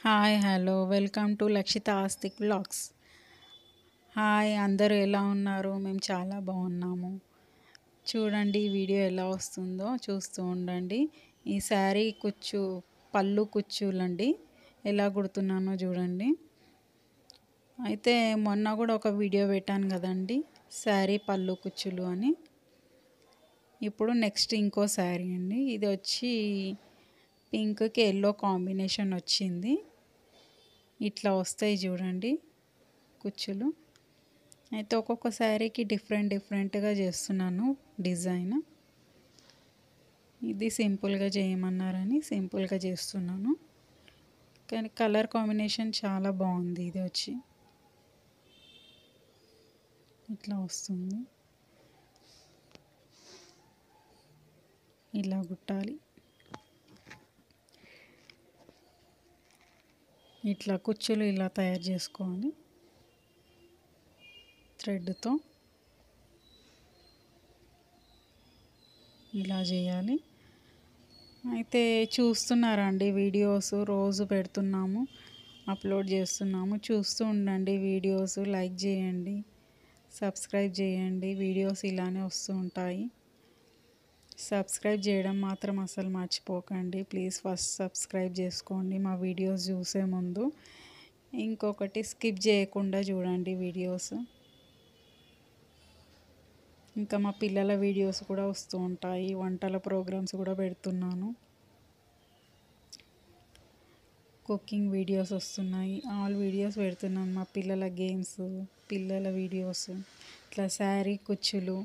hi hello welcome to Lakshitha Aastik blogs hi అందరూ ఎలా ఉన్నారు మేము చాలా బాగున్నాము చూడండి ఈ వీడియో ఎలా వస్తుందో చూస్తూ ఉండండి ఈ శారీ కుచ్చు పళ్ళు కుచ్చులండి ఎలా కుడుతున్నానో చూడండి అయితే మొన్న కూడా ఒక వీడియో పెట్టాను కదండి శారీ పళ్ళు కుచ్చులు అని ఇప్పుడు నెక్స్ట్ ఇంకో శారీ అండి ఇది వచ్చి పింక్కి ఎల్లో కాంబినేషన్ వచ్చింది ఇట్లా వస్తాయి చూడండి కుచ్చులు అయితే ఒక్కొక్క శారీకి డిఫరెంట్ డిఫరెంట్గా చేస్తున్నాను డిజైన్ ఇది సింపుల్గా చేయమన్నారని సింపుల్గా చేస్తున్నాను కానీ కలర్ కాంబినేషన్ చాలా బాగుంది ఇది వచ్చి ఇట్లా వస్తుంది ఇలా కుట్టాలి ఇట్లా కుచ్చులు ఇలా తయారు చేసుకోవాలి థ్రెడ్తో ఇలా చేయాలి అయితే చూస్తున్నారా అండి వీడియోస్ రోజు పెడుతున్నాము అప్లోడ్ చేస్తున్నాము చూస్తూ ఉండండి వీడియోస్ లైక్ చేయండి సబ్స్క్రైబ్ చేయండి వీడియోస్ ఇలానే వస్తూ ఉంటాయి సబ్స్క్రైబ్ చేయడం మాత్రం అసలు మర్చిపోకండి ప్లీజ్ ఫస్ట్ సబ్స్క్రైబ్ చేసుకోండి మా వీడియోస్ చూసే ముందు ఇంకొకటి స్కిప్ చేయకుండా చూడండి వీడియోస్ ఇంకా మా పిల్లల వీడియోస్ కూడా వస్తూ ఉంటాయి వంటల ప్రోగ్రామ్స్ కూడా పెడుతున్నాను కుకింగ్ వీడియోస్ వస్తున్నాయి ఆల్ వీడియోస్ పెడుతున్నాను మా పిల్లల గేమ్స్ పిల్లల వీడియోస్ ఇట్లా శారీ కుచ్చులు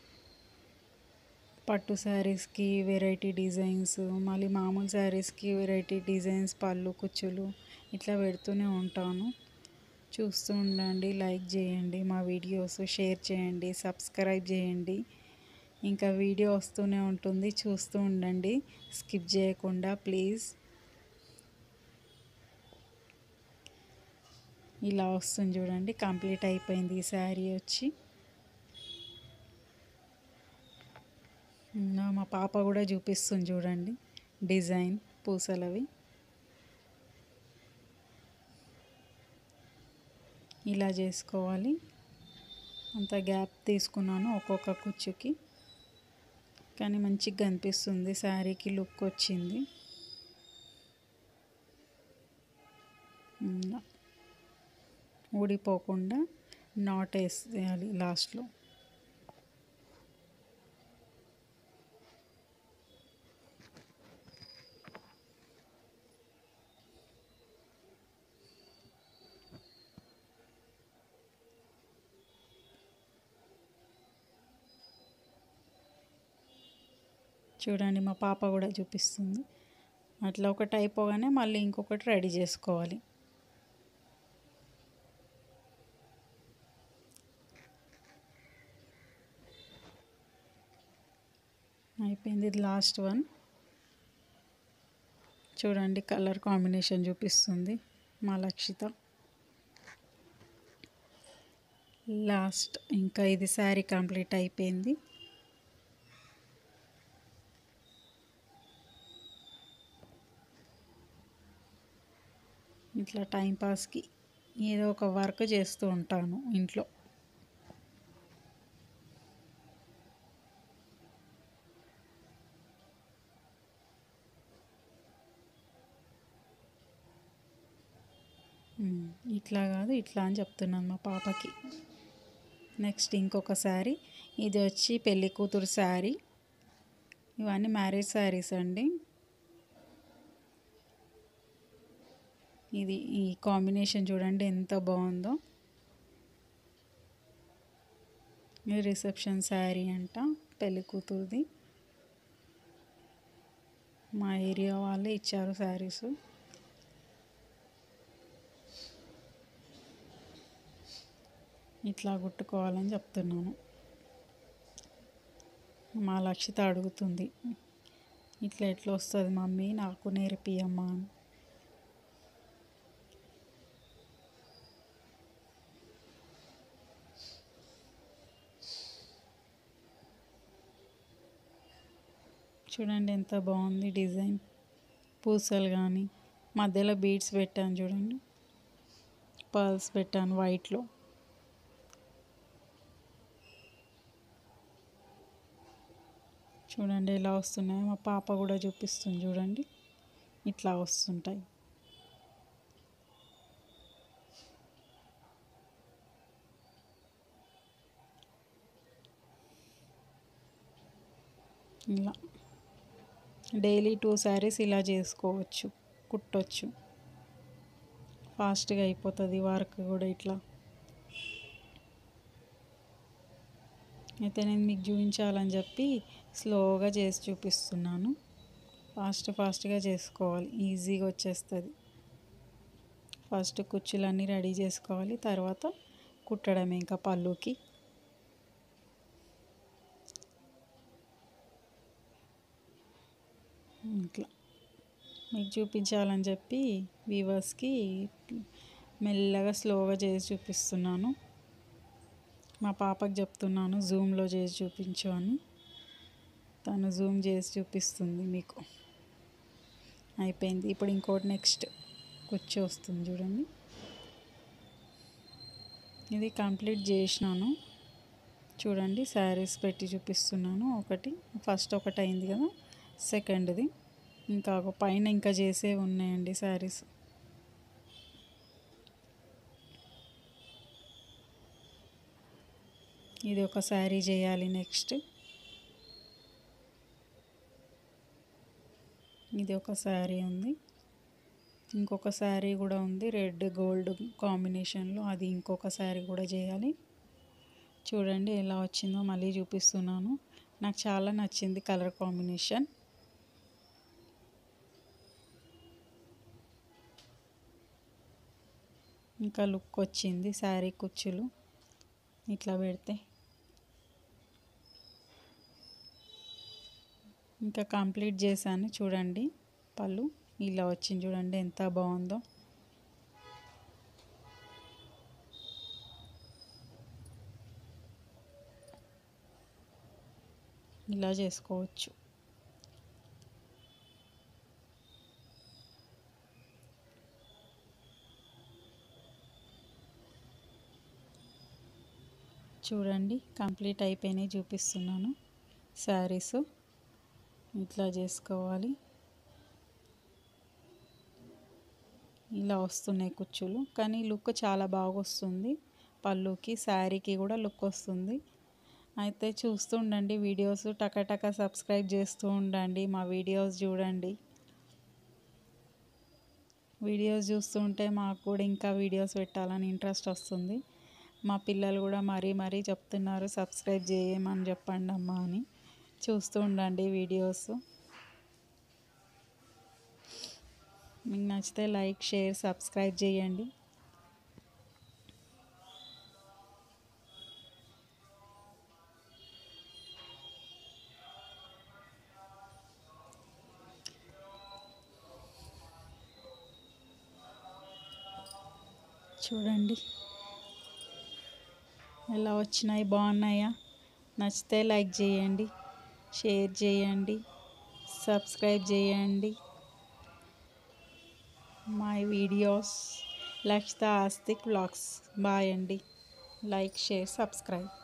పట్టు శారీస్కి వెరైటీ డిజైన్స్ మళ్ళీ మామూలు శారీస్కి వెరైటీ డిజైన్స్ పళ్ళు కుచ్చులు ఇట్లా పెడుతూనే ఉంటాను చూస్తూ ఉండండి లైక్ చేయండి మా వీడియోస్ షేర్ చేయండి సబ్స్క్రైబ్ చేయండి ఇంకా వీడియో వస్తూనే ఉంటుంది చూస్తూ ఉండండి స్కిప్ చేయకుండా ప్లీజ్ ఇలా వస్తుంది చూడండి కంప్లీట్ అయిపోయింది ఈ శారీ వచ్చి మా పాప కూడా చూపిస్తుంది చూడండి డిజైన్ పూసలవి ఇలా చేసుకోవాలి అంత గ్యాప్ తీసుకున్నాను ఒక్కొక్క కుచ్చుకి కానీ మంచిగా కనిపిస్తుంది శారీకి లుక్ వచ్చింది ఊడిపోకుండా నాట్ వేసేయాలి లాస్ట్లో చూడండి మా పాప కూడా చూపిస్తుంది అట్లా ఒకటి అయిపోగానే మళ్ళీ ఇంకొకటి రెడీ చేసుకోవాలి అయిపోయింది ఇది లాస్ట్ వన్ చూడండి కలర్ కాంబినేషన్ చూపిస్తుంది మా లక్షిత లాస్ట్ ఇంకా ఇది శారీ కంప్లీట్ అయిపోయింది ఇట్లా టైంపాస్కి ఏదో ఒక వర్క్ చేస్తూ ఉంటాను ఇంట్లో ఇట్లా కాదు ఇట్లా అని చెప్తున్నాను మా పాపకి నెక్స్ట్ ఇంకొక శారీ ఇది వచ్చి పెళ్ళి కూతురు శారీ ఇవన్నీ మ్యారేజ్ శారీస్ అండి ఇది ఈ కాంబినేషన్ చూడండి ఎంత బాగుందో ఇది రిసెప్షన్ శారీ అంట పెళ్ళి కూతురుది మా ఏరియా వాళ్ళే ఇచ్చారు శారీస్ ఇట్లా కుట్టుకోవాలని చెప్తున్నాను మా లక్షిత అడుగుతుంది ఇట్లా ఎట్లా వస్తుంది మమ్మీ నాకు నేర్పియమ్మా అని చూడండి ఎంత బాగుంది డిజైన్ పూసలు కానీ మధ్యలో బీడ్స్ పెట్టాను చూడండి పర్ల్స్ పెట్టాను వైట్లో చూడండి ఎలా వస్తున్నాయో మా పాప కూడా చూపిస్తుంది చూడండి ఇట్లా వస్తుంటాయి ఇలా డైలీ టూ శారీస్ ఇలా చేసుకోవచ్చు కుట్టొచ్చు ఫాస్ట్గా అయిపోతుంది వర్క్ కూడా ఇట్లా అయితే నేను మీకు చూపించాలని చెప్పి స్లోగా చేసి చూపిస్తున్నాను ఫాస్ట్ ఫాస్ట్గా చేసుకోవాలి ఈజీగా వచ్చేస్తుంది ఫస్ట్ కుచ్చులన్నీ రెడీ చేసుకోవాలి తర్వాత కుట్టడమే ఇంకా పళ్ళుకి ఇట్లా మీకు చూపించాలని చెప్పి వీవర్స్కి మెల్లగా స్లోగా చేసి చూపిస్తున్నాను మా పాపకి చెప్తున్నాను జూమ్లో చేసి చూపించు అని తను జూమ్ చేసి చూపిస్తుంది మీకు అయిపోయింది ఇప్పుడు ఇంకోటి నెక్స్ట్ కూర్చో వస్తుంది చూడండి ఇది కంప్లీట్ చేసినాను చూడండి శారీస్ పెట్టి చూపిస్తున్నాను ఒకటి ఫస్ట్ ఒకటి అయింది కదా సెకండ్ది ఇంకా ఒక పైన ఇంకా చేసే ఉన్నాయండి శారీస్ ఇది ఒక శారీ చేయాలి నెక్స్ట్ ఇది ఒక శారీ ఉంది ఇంకొక శారీ కూడా ఉంది రెడ్ గోల్డ్ కాంబినేషన్లో అది ఇంకొక శారీ కూడా చేయాలి చూడండి ఎలా వచ్చిందో మళ్ళీ చూపిస్తున్నాను నాకు చాలా నచ్చింది కలర్ కాంబినేషన్ ఇంకా లుక్ వచ్చింది శారీ కుచ్చులు ఇట్లా పెడితే ఇంకా కంప్లీట్ చేశాను చూడండి పళ్ళు ఇలా వచ్చింది చూడండి ఎంత బాగుందో ఇలా చేసుకోవచ్చు చూడండి కంప్లీట్ అయిపోయినాయి చూపిస్తున్నాను శారీస్ ఇట్లా చేసుకోవాలి ఇలా వస్తున్నాయి కుచ్చులు కానీ లుక్ చాలా బాగా వస్తుంది పళ్ళుకి శారీకి కూడా లుక్ వస్తుంది అయితే చూస్తూ ఉండండి వీడియోస్ టకటక సబ్స్క్రైబ్ చేస్తూ ఉండండి మా వీడియోస్ చూడండి వీడియోస్ చూస్తుంటే మాకు కూడా ఇంకా వీడియోస్ పెట్టాలని ఇంట్రెస్ట్ వస్తుంది మా పిల్లలు కూడా మరీ మరీ చెప్తున్నారు సబ్స్క్రైబ్ చేయమని చెప్పండి అమ్మా అని చూస్తూ ఉండండి వీడియోస్ మీకు నచ్చితే లైక్ షేర్ సబ్స్క్రైబ్ చేయండి చూడండి ఎలా వచ్చినాయి బాగున్నాయా నచ్చితే లైక్ చేయండి షేర్ చేయండి సబ్స్క్రైబ్ చేయండి my videos Lakshitha Aastik vlogs bye అండి లైక్ షేర్ సబ్స్క్రైబ్